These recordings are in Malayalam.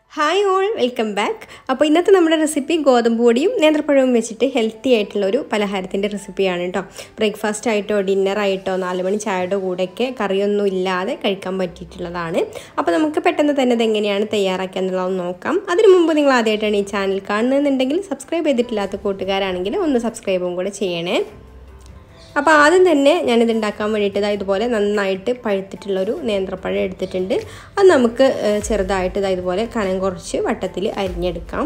ഹായ് ഓൾ വെൽക്കം ബാക്ക് അപ്പോൾ ഇന്നത്തെ നമ്മുടെ റെസിപ്പി ഗോതമ്പ് പൊടിയും നേന്ത്രപ്പഴവും വെച്ചിട്ട് ഹെൽത്തി ആയിട്ടുള്ള ഒരു പലഹാരത്തിൻ്റെ റെസിപ്പിയാണ് കേട്ടോ ബ്രേക്ക്ഫാസ്റ്റ് ആയിട്ടോ ഡിന്നർ ആയിട്ടോ നാല് മണി ചായയുടെ കൂടെയൊക്കെ കറിയൊന്നും ഇല്ലാതെ കഴിക്കാൻ പറ്റിയിട്ടുള്ളതാണ് അപ്പോൾ നമുക്ക് പെട്ടെന്ന് തന്നെ ഇത് എങ്ങനെയാണ് തയ്യാറാക്കുക എന്നുള്ളത് നോക്കാം അതിനു മുമ്പ് നിങ്ങൾ ആദ്യമായിട്ടാണ് ഈ ചാനൽ കാണുന്നതെന്നുണ്ടെങ്കിൽ സബ്സ്ക്രൈബ് ചെയ്തിട്ടില്ലാത്ത കൂട്ടുകാരാണെങ്കിൽ ഒന്ന് സബ്സ്ക്രൈബും കൂടെ ചെയ്യണേ അപ്പോൾ ആദ്യം തന്നെ ഞാനിത് ഉണ്ടാക്കാൻ വേണ്ടിയിട്ട് ഇതാ ഇതുപോലെ നന്നായിട്ട് പഴുത്തിട്ടുള്ളൊരു നേന്ത്രപ്പഴം എടുത്തിട്ടുണ്ട് അത് നമുക്ക് ചെറുതായിട്ട് ഇതാ ഇതുപോലെ കനം കുറച്ച് വട്ടത്തിൽ അരിഞ്ഞെടുക്കാം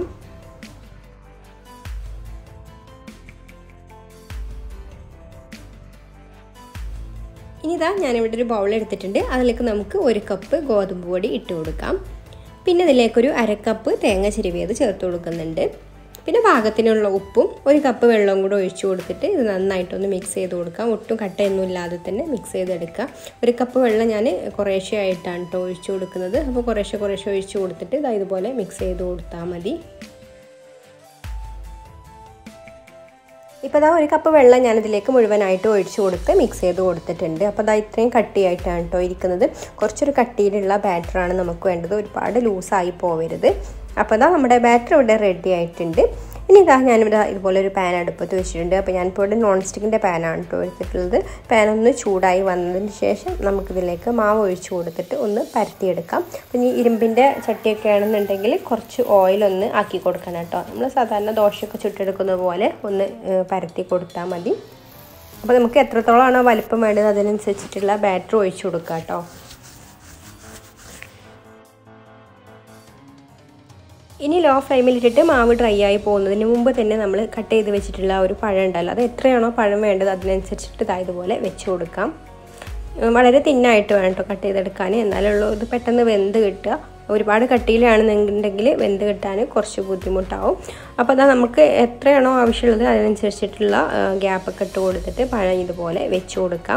ഇനി ഇതാ ഞാനിവിടെ ഒരു ബൗൾ എടുത്തിട്ടുണ്ട് അതിലേക്ക് നമുക്ക് ഒരു കപ്പ് ഗോതമ്പ് പൊടി ഇട്ട് കൊടുക്കാം പിന്നെ ഇതിലേക്കൊരു അരക്കപ്പ് തേങ്ങ ചിരുവിയത് ചേർത്ത് കൊടുക്കുന്നുണ്ട് പിന്നെ പാകത്തിനുള്ള ഉപ്പും ഒരു കപ്പ് വെള്ളവും കൂടെ ഒഴിച്ചു കൊടുത്തിട്ട് ഇത് നന്നായിട്ടൊന്ന് മിക്സ് ചെയ്ത് കൊടുക്കാം ഒട്ടും കട്ടയൊന്നും ഇല്ലാതെ തന്നെ മിക്സ് ചെയ്തെടുക്കുക ഒരു കപ്പ് വെള്ളം ഞാൻ കുറേശ്ശെ ആയിട്ടാണ് കേട്ടോ ഒഴിച്ചു കൊടുക്കുന്നത് അപ്പോൾ കുറേശ്ശെ കുറേശ്ശെ ഒഴിച്ചു കൊടുത്തിട്ട് ഇതാ ഇതുപോലെ മിക്സ് ചെയ്ത് കൊടുത്താൽ മതി ഇപ്പോൾ ഇതാ ഒരു കപ്പ് വെള്ളം ഞാനിതിലേക്ക് മുഴുവനായിട്ട് ഒഴിച്ചു കൊടുത്ത് മിക്സ് ചെയ്ത് കൊടുത്തിട്ടുണ്ട് അപ്പോൾ അതാ ഇത്രയും കട്ടിയായിട്ടാണ് കേട്ടോ ഇരിക്കുന്നത് കുറച്ചൊരു കട്ടിയിലുള്ള ബാറ്ററാണ് നമുക്ക് വേണ്ടത് ഒരുപാട് ലൂസായി പോവരുത് അപ്പോൾ ഇതാ നമ്മുടെ ബാറ്റർ ഇവിടെ റെഡി ആയിട്ടുണ്ട് ഇനി ഇതാ ഞാനിവിടെ ഇതുപോലെ ഒരു പാൻ അടുപ്പത്ത് വെച്ചിട്ടുണ്ട് അപ്പോൾ ഞാനിപ്പോൾ ഇവിടെ നോൺ സ്റ്റിക്കിൻ്റെ പാനാണ് കേട്ടോ എടുത്തിട്ടുള്ളത് പാൻ ഒന്ന് ചൂടായി വന്നതിന് ശേഷം നമുക്കിതിലേക്ക് മാവ് ഒഴിച്ചു കൊടുത്തിട്ട് ഒന്ന് പരത്തിയെടുക്കാം അപ്പം ഈ ഇരുമ്പിൻ്റെ ചട്ടിയൊക്കെ ആണെന്നുണ്ടെങ്കിൽ കുറച്ച് ഓയിലൊന്ന് ആക്കി കൊടുക്കണം കേട്ടോ നമ്മൾ സാധാരണ ദോശയൊക്കെ ചുട്ടെടുക്കുന്ന പോലെ ഒന്ന് പരത്തി കൊടുത്താൽ മതി അപ്പോൾ നമുക്ക് എത്രത്തോളമാണോ വലിപ്പം വേണ്ടത് അതിനനുസരിച്ചിട്ടുള്ള ബാറ്റർ ഒഴിച്ചു കൊടുക്കുക കേട്ടോ ഇനി ലോ ഫ്ലെയിമിലിട്ടിട്ട് മാവ് ഡ്രൈ ആയി പോകുന്നതിന് മുമ്പ് തന്നെ നമ്മൾ കട്ട് ചെയ്ത് വെച്ചിട്ടുള്ള ഒരു പഴം ഉണ്ടല്ലോ അത് എത്രയാണോ പഴം വേണ്ടത് അതിനനുസരിച്ചിട്ട് ഇതായതുപോലെ വെച്ച് കൊടുക്കാം വളരെ തിന്നായിട്ട് വേണം കേട്ടോ കട്ട് ചെയ്തെടുക്കാൻ എന്നാലുള്ളൂ ഇത് പെട്ടെന്ന് വെന്ത് കിട്ടുക ഒരുപാട് കട്ടിയിലാണെന്നുണ്ടെങ്കിൽ വെന്ത് കിട്ടാൻ കുറച്ച് ബുദ്ധിമുട്ടാവും അപ്പോൾ അതാ നമുക്ക് എത്രയാണോ ആവശ്യമുള്ളത് അതിനനുസരിച്ചിട്ടുള്ള ഗ്യാപ്പൊക്കെ ഇട്ട് കൊടുത്തിട്ട് പഴം ഇതുപോലെ വെച്ച് കൊടുക്കാം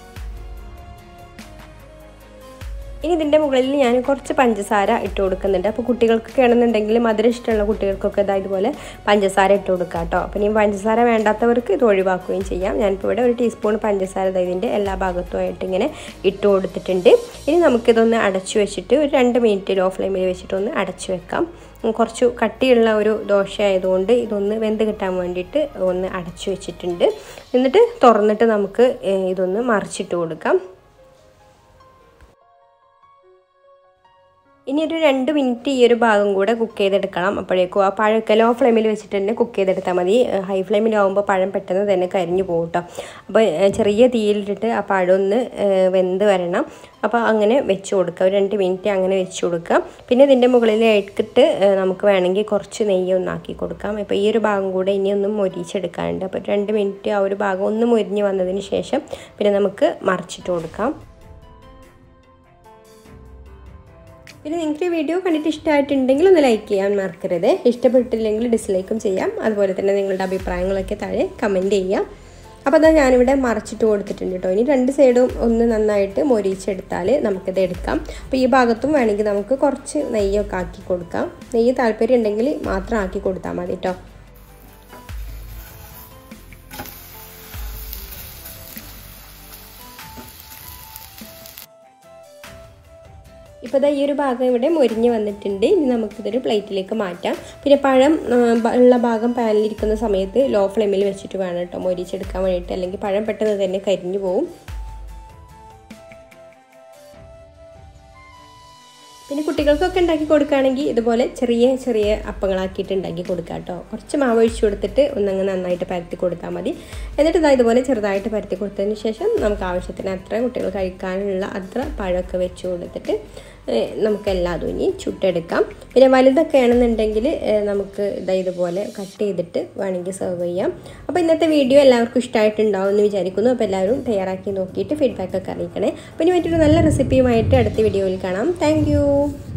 ഇനി ഇതിൻ്റെ മുകളിൽ ഞാൻ കുറച്ച് പഞ്ചസാര ഇട്ട് കൊടുക്കുന്നുണ്ട് അപ്പോൾ കുട്ടികൾക്കൊക്കെ ആണെന്നുണ്ടെങ്കിൽ മധുരം ഇഷ്ടമുള്ള കുട്ടികൾക്കൊക്കെ ഇതാ ഇതുപോലെ പഞ്ചസാര ഇട്ട് കൊടുക്കുക കേട്ടോ അപ്പോൾ ഇനി പഞ്ചസാര വേണ്ടാത്തവർക്ക് ഇത് ഒഴിവാക്കുകയും ചെയ്യാം ഞാനിപ്പോൾ ഇവിടെ ഒരു ടീസ്പൂൺ പഞ്ചസാര ഇതിൻ്റെ എല്ലാ ഭാഗത്തുമായിട്ട് ഇങ്ങനെ ഇട്ട് കൊടുത്തിട്ടുണ്ട് ഇനി നമുക്കിതൊന്ന് അടച്ചു വെച്ചിട്ട് ഒരു രണ്ട് മിനിറ്റ് ലോ ഫ്ലെയിമിൽ വെച്ചിട്ട് ഒന്ന് അടച്ചു വെക്കാം കുറച്ച് കട്ടിയുള്ള ഒരു ദോശ ആയതുകൊണ്ട് ഇതൊന്ന് വെന്ത് കിട്ടാൻ വേണ്ടിയിട്ട് ഒന്ന് അടച്ചു വെച്ചിട്ടുണ്ട് എന്നിട്ട് തുറന്നിട്ട് നമുക്ക് ഇതൊന്ന് മറിച്ചിട്ട് കൊടുക്കാം ഇനി ഒരു രണ്ട് മിനിറ്റ് ഈ ഒരു ഭാഗം കൂടെ കുക്ക് ചെയ്തെടുക്കണം അപ്പോഴേക്കും ആ പഴമൊക്കെ ലോ ഫ്ലെയിമിൽ വെച്ചിട്ട് തന്നെ കുക്ക് ചെയ്തെടുത്താൽ മതി ഹൈ ഫ്ലെയിമിലാവുമ്പോൾ പഴം പെട്ടെന്ന് തന്നെ കരിഞ്ഞു പോകും കേട്ടോ അപ്പോൾ ചെറിയ തീയിലിട്ടിട്ട് ആ പഴം ഒന്ന് വെന്ത് വരണം അപ്പോൾ അങ്ങനെ വെച്ച് കൊടുക്കുക ഒരു രണ്ട് മിനിറ്റ് അങ്ങനെ വെച്ച് കൊടുക്കുക പിന്നെ ഇതിൻ്റെ മുകളിലായിട്ട് നമുക്ക് വേണമെങ്കിൽ കുറച്ച് നെയ്യ് ഒന്നാക്കി കൊടുക്കാം അപ്പോൾ ഈ ഒരു ഭാഗം കൂടെ ഇനി ഒന്ന് മൊരിച്ചെടുക്കാനുണ്ട് അപ്പോൾ രണ്ട് മിനിറ്റ് ആ ഒരു ഭാഗം ഒന്ന് മൊരിഞ്ഞ് വന്നതിന് ശേഷം പിന്നെ നമുക്ക് മറിച്ചിട്ട് കൊടുക്കാം പിന്നെ നിങ്ങൾക്ക് ഈ വീഡിയോ കണ്ടിട്ട് ഇഷ്ടമായിട്ടുണ്ടെങ്കിൽ ഒന്ന് ലൈക്ക് ചെയ്യാൻ മറക്കരുത് ഇഷ്ടപ്പെട്ടില്ലെങ്കിൽ ഡിസ്ലൈക്കും ചെയ്യാം അതുപോലെ തന്നെ നിങ്ങളുടെ അഭിപ്രായങ്ങളൊക്കെ താഴെ കമൻറ്റ് ചെയ്യാം അപ്പോൾ അതാ ഞാനിവിടെ മറച്ചിട്ട് കൊടുത്തിട്ടുണ്ട് കേട്ടോ ഇനി രണ്ട് സൈഡും ഒന്ന് നന്നായിട്ട് മൊരിച്ചെടുത്താൽ നമുക്കിത് എടുക്കാം അപ്പോൾ ഈ ഭാഗത്തും വേണമെങ്കിൽ നമുക്ക് കുറച്ച് നെയ്യൊക്കെ ആക്കി കൊടുക്കാം നെയ്യ് താല്പര്യം ഉണ്ടെങ്കിൽ മാത്രം ആക്കി കൊടുത്താൽ മതി കേട്ടോ ഇപ്പോൾ ഇതാ ഈ ഒരു ഭാഗം ഇവിടെ മൊരിഞ്ഞ് വന്നിട്ടുണ്ട് ഇനി നമുക്കിതൊരു പ്ലേറ്റിലേക്ക് മാറ്റാം പിന്നെ പഴം ഉള്ള ഭാഗം പാനിലിരിക്കുന്ന സമയത്ത് ലോ ഫ്ലെയിമിൽ വെച്ചിട്ട് വേണം കേട്ടോ മൊരിച്ചെടുക്കാൻ വേണ്ടിയിട്ട് അല്ലെങ്കിൽ പഴം പെട്ടെന്ന് തന്നെ കരിഞ്ഞു പോവും പിന്നെ കുട്ടികൾക്കൊക്കെ ഉണ്ടാക്കി കൊടുക്കുകയാണെങ്കിൽ ഇതുപോലെ ചെറിയ ചെറിയ അപ്പങ്ങളാക്കിയിട്ട് ഉണ്ടാക്കി കൊടുക്കുക കേട്ടോ കുറച്ച് മാവ് ഒഴിച്ചു കൊടുത്തിട്ട് ഒന്നങ്ങ് നന്നായിട്ട് പരത്തി കൊടുത്താൽ മതി എന്നിട്ട് ഇതാ ഇതുപോലെ ചെറുതായിട്ട് പരത്തി കൊടുത്തതിന് ശേഷം നമുക്ക് ആവശ്യത്തിന് അത്ര കുട്ടികൾ കഴിക്കാനുള്ള അത്ര പഴമൊക്കെ വെച്ച് കൊടുത്തിട്ട് നമുക്ക് എല്ലാതും ഇനി ചുട്ടെടുക്കാം പിന്നെ വലുതൊക്കെ ആണെന്നുണ്ടെങ്കിൽ നമുക്ക് ഇതാ ഇതുപോലെ കട്ട് ചെയ്തിട്ട് വേണമെങ്കിൽ സെർവ് ചെയ്യാം അപ്പോൾ ഇന്നത്തെ വീഡിയോ എല്ലാവർക്കും ഇഷ്ടമായിട്ടുണ്ടാവും എന്ന് വിചാരിക്കുന്നു അപ്പോൾ എല്ലാവരും തയ്യാറാക്കി നോക്കിയിട്ട് ഫീഡ്ബാക്ക് ഒക്കെ അറിയിക്കണേ അപ്പോൾ ഇനി മറ്റൊരു നല്ല റെസിപ്പിയുമായിട്ട് അടുത്ത വീഡിയോയിൽ കാണാം താങ്ക്